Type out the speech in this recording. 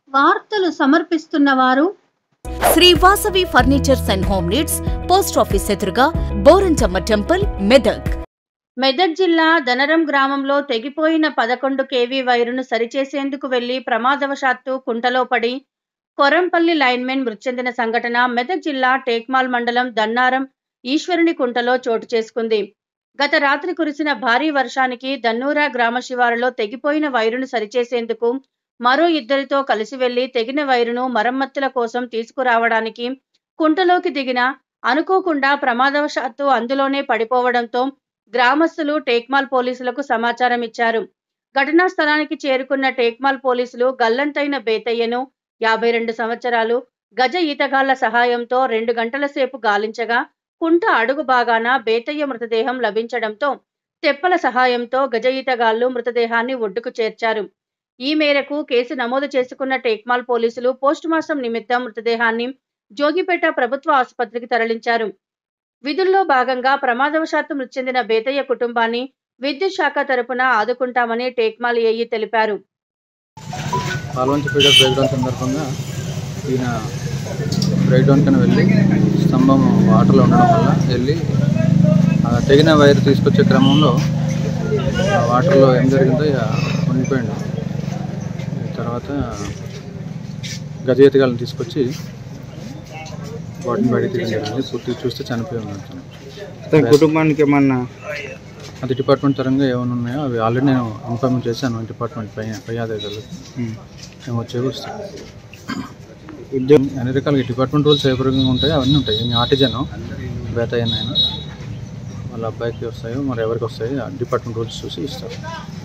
వార్తలు సమర్పిస్తున్న వారు Sri Vasavi furnitures and home needs post office ఎదురుగా బోరంచమ్మ టెంపుల్ మెదక్ మెదక్ జిల్లా దనరం గ్రామంలో తెగిపోయిన పదకొండు కేవీ వైరును సరిచేసేందుకు వెళ్లి ప్రమాదవశాత్తు కుంటలో పడి కొరంపల్లి లైన్మెన్ మృతి చెందిన సంఘటన మెదక్ జిల్లా టేక్మాల్ మండలం దన్నారం ఈశ్వరుని కుంటలో చోటు చేసుకుంది గత రాత్రి కురిసిన భారీ వర్షానికి దన్నూరా గ్రామ శివారులో తెగిపోయిన వైరును సరిచేసేందుకు మరో ఇద్దరితో కలిసి వెళ్లి తెగిన వైరును మరమ్మతుల కోసం తీసుకురావడానికి కుంటలోకి దిగిన అనుకోకుండా ప్రమాదవశాత్తు అందులోనే పడిపోవడంతో గ్రామస్తులు టేక్మాల్ పోలీసులకు సమాచారం ఇచ్చారు ఘటనా స్థలానికి చేరుకున్న టేక్మాల్ పోలీసులు గల్లంతైన బేతయ్యను యాభై రెండు సంవత్సరాలు గజ ఈతగాళ్ల సహాయంతో రెండు గంటల సేపు గాలించగా కుంట అడుగు భాగాన బేతయ్య మృతదేహం లభించడంతో తెప్పల సహాయంతో గజ ఈతగాళ్లు మృతదేహాన్ని ఒడ్డుకు చేర్చారు ఈ మేరకు కేసు నమోదు చేసుకున్న టేక్మాల్ పోలీసులు పోస్టుమార్టం నిమిత్తం మృతదేహాన్ని జోగిపేట ప్రభుత్వ ఆసుపత్రికి తరలించారు విధుల్లో భాగంగా ప్రమాదవశాత్తు మృతి చెందిన బేతయ్య కుటుంబాన్ని విద్యుత్ శాఖ తరపున ఆదుకుంటామని టేక్మాల్ ఏఈ తెలిపారు పాల్వంచ పీడ బ్రేక్ డౌన్ సందర్భంగా ఈయన బ్రేక్ డౌన్ కన్నా వెళ్ళి స్తంభం వాటర్లో ఉండడం వల్ల వెళ్ళి ఆ తెగిన వైర్ తీసుకొచ్చే క్రమంలో ఆ వాటర్లో ఏం జరిగిందో ఇక మునిగిపోయిండు తర్వాత గజయతగాలను తీసుకొచ్చి బాటిని బయట తీయడం జరిగింది పూర్తిగా చూస్తే చనిపోయి ఉన్నాడు అతని కుటుంబానికి ఏమన్నా అది డిపార్ట్మెంట్ పరంగా ఏమైనా ఉన్నాయో అవి ఆల్రెడీ నేను ఇన్ఫార్మ్ చేశాను డిపార్ట్మెంట్ పై పై అధికారులకు ఉమ్, మేము వచ్చే వస్తాం ఉద్యోగం అన్ని రకాల డిపార్ట్మెంట్ రూల్స్ ఏ పరంగా ఉంటాయి అవన్నీ ఉంటాయి నేను ఆర్టిజన్ బేత అయినా వాళ్ళ అబ్బాయికి వస్తాయో మరి ఎవరికి వస్తాయో ఆ డిపార్ట్మెంట్ రూల్స్ చూసి ఇస్తారు